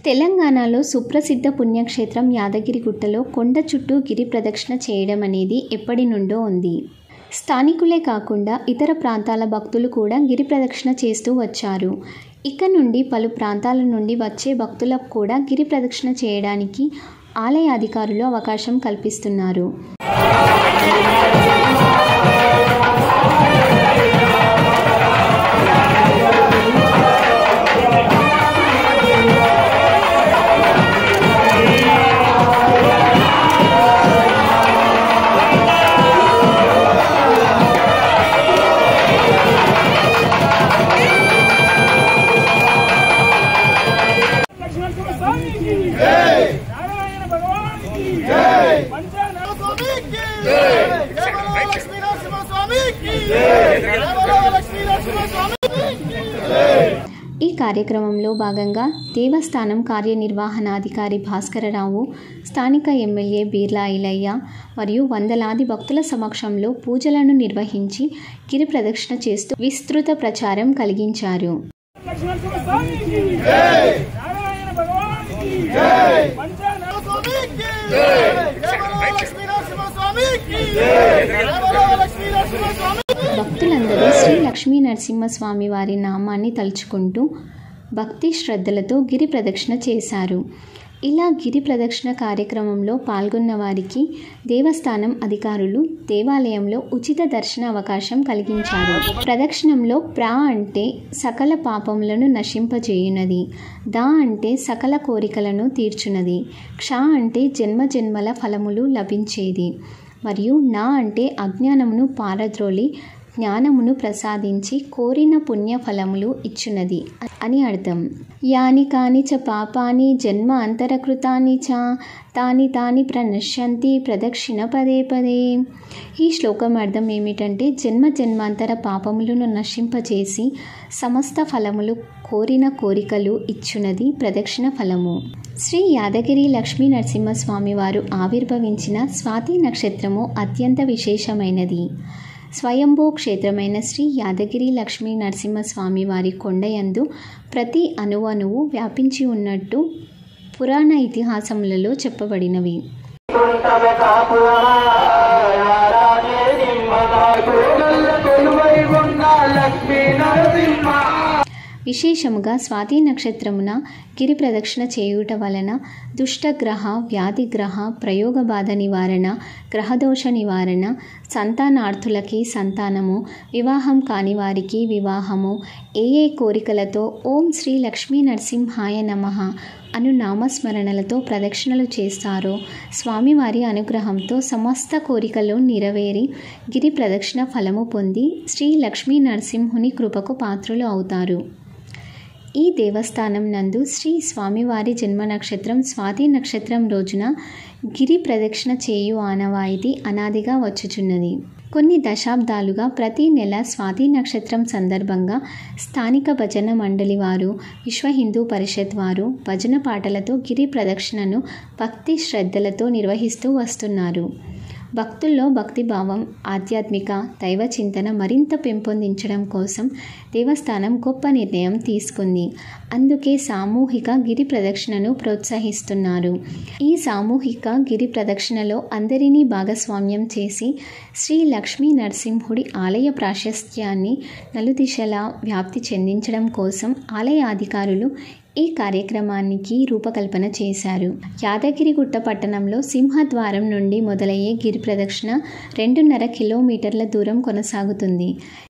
తెలంగాణలో సుప్రసిద్ధ పుణ్యక్షేత్రం యాదగిరిగుట్టలో కొండ చుట్టూ గిరి ప్రదక్షిణ చేయడం అనేది ఎప్పటి నుండో ఉంది స్థానికులే కాకుండా ఇతర ప్రాంతాల భక్తులు కూడా గిరి ప్రదక్షిణ చేస్తూ వచ్చారు ఇక నుండి పలు ప్రాంతాల నుండి వచ్చే భక్తులకు కూడా గిరి ప్రదక్షిణ చేయడానికి ఆలయ అధికారులు అవకాశం కల్పిస్తున్నారు లక్ష్మణ స్వామి की जय नारायण भगवान की जय पंचानन स्वामी की जय जय बोलो लक्ष्मी नरसिंह स्वामी की जय जय बोलो लक्ष्मी नरसिंह स्वामी की जय ఈ కార్యక్రమంలో భాగంగా దేవస్థానం కార్యనిర్వహణాధికారి భాస్కరరావు స్థానిక ఎమ్మెల్యే బీర్లా ఐలయ్య మరియు వందలాది భక్తుల సమక్షంలో పూజలను నిర్వహించి గిరి ప్రదక్షిణ చేస్తూ విస్తృత ప్రచారం కలిగించారు लक्ष्मण स्वामी की जय नारायण भगवान की जय पंचानन स्वामी की जय जय बोलो लक्ष्मी नरसिंह स्वामी की जय जय बोलो लक्ष्मी नरसिंह स्वामी భక్తులందరూ శ్రీ లక్ష్మీ నరసింహస్వామి వారి నామాన్ని తలుచుకుంటూ భక్తి శ్రద్ధలతో గిరి ప్రదక్షిణ చేశారు ఇలా గిరి ప్రదక్షిణ కార్యక్రమంలో పాల్గొన్న వారికి దేవస్థానం అధికారులు దేవాలయంలో ఉచిత దర్శన అవకాశం కలిగించారు ప్రదక్షిణంలో ప్రా అంటే సకల పాపములను నశింపజేయునది దా అంటే సకల కోరికలను తీర్చునది క్ష అంటే జన్మ జన్మల ఫలములు లభించేది మరియు నా అంటే అజ్ఞానమును పారద్రోలి జ్ఞానమును ప్రసాదించి కోరిన పుణ్య ఫలములు ఇచ్చున్నది అని అర్థం యాని కాని చ పాపాని జన్మ అంతరకృతాని చ తాని తాని ప్రణశ్యంతి ప్రదక్షిణ పదే పదే ఈ శ్లోకం అర్థం ఏమిటంటే జన్మ జన్మాంతర పాపములను నశింపజేసి సమస్త ఫలములు కోరిన కోరికలు ఇచ్చునది ప్రదక్షిణ ఫలము శ్రీ యాదగిరి లక్ష్మీ నరసింహస్వామి వారు ఆవిర్భవించిన స్వాతి నక్షత్రము అత్యంత విశేషమైనది స్వయంభూ క్షేత్రమైన శ్రీ యాదగిరి లక్ష్మీ నరసింహస్వామి వారి కొండయందు ప్రతి అణువణువు వ్యాపించి ఉన్నట్టు పురాణ ఇతిహాసములలో చెప్పబడినవి విశేషముగా స్వాతి నక్షత్రమున గిరి ప్రదక్షిణ చేయుట వలన దుష్టగ్రహ వ్యాధిగ్రహ ప్రయోగ బాధ నివారణ గ్రహదోష నివారణ సంతానార్థులకి సంతానము వివాహం కాని వారికి వివాహము ఏ ఏ కోరికలతో ఓం శ్రీ లక్ష్మీ నరసింహాయ నమః అను నామస్మరణలతో ప్రదక్షిణలు చేస్తారో స్వామివారి అనుగ్రహంతో సమస్త కోరికలు నెరవేరి గిరి ప్రదక్షిణ ఫలము పొంది శ్రీ లక్ష్మీ నరసింహుని కృపకు పాత్రులు అవుతారు ఈ దేవస్థానం నందు శ్రీ స్వామివారి జన్మ నక్షత్రం స్వాతి నక్షత్రం రోజున గిరి ప్రదక్షిణ చేయు ఆనవాయితీ అనాదిగా వచ్చుచున్నది కొన్ని దశాబ్దాలుగా ప్రతి నెల స్వాతి నక్షత్రం సందర్భంగా స్థానిక భజన మండలి వారు విశ్వ హిందూ పరిషత్ వారు భజన పాటలతో గిరి ప్రదక్షిణను భక్తి శ్రద్ధలతో నిర్వహిస్తూ వస్తున్నారు భక్తుల్లో భక్తిభావం ఆధ్యాత్మిక దైవ చింతన మరింత పెంపొందించడం కోసం దేవస్థానం గొప్ప నిర్ణయం తీసుకుంది అందుకే సామూహిక గిరి ప్రదక్షిణను ప్రోత్సహిస్తున్నారు ఈ సామూహిక గిరి ప్రదక్షిణలో అందరినీ భాగస్వామ్యం చేసి శ్రీ లక్ష్మీ నరసింహుడి ఆలయ ప్రాశస్త్యాన్ని నలుదిశలా వ్యాప్తి చెందించడం కోసం ఆలయ అధికారులు ఈ కార్యక్రమానికి రూపకల్పన చేశారు యాదగిరిగుట్ట పట్టణంలో సింహద్వారం నుండి మొదలయ్యే గిరి ప్రదక్షిణ రెండున్నర కిలోమీటర్ల దూరం కొనసాగుతుంది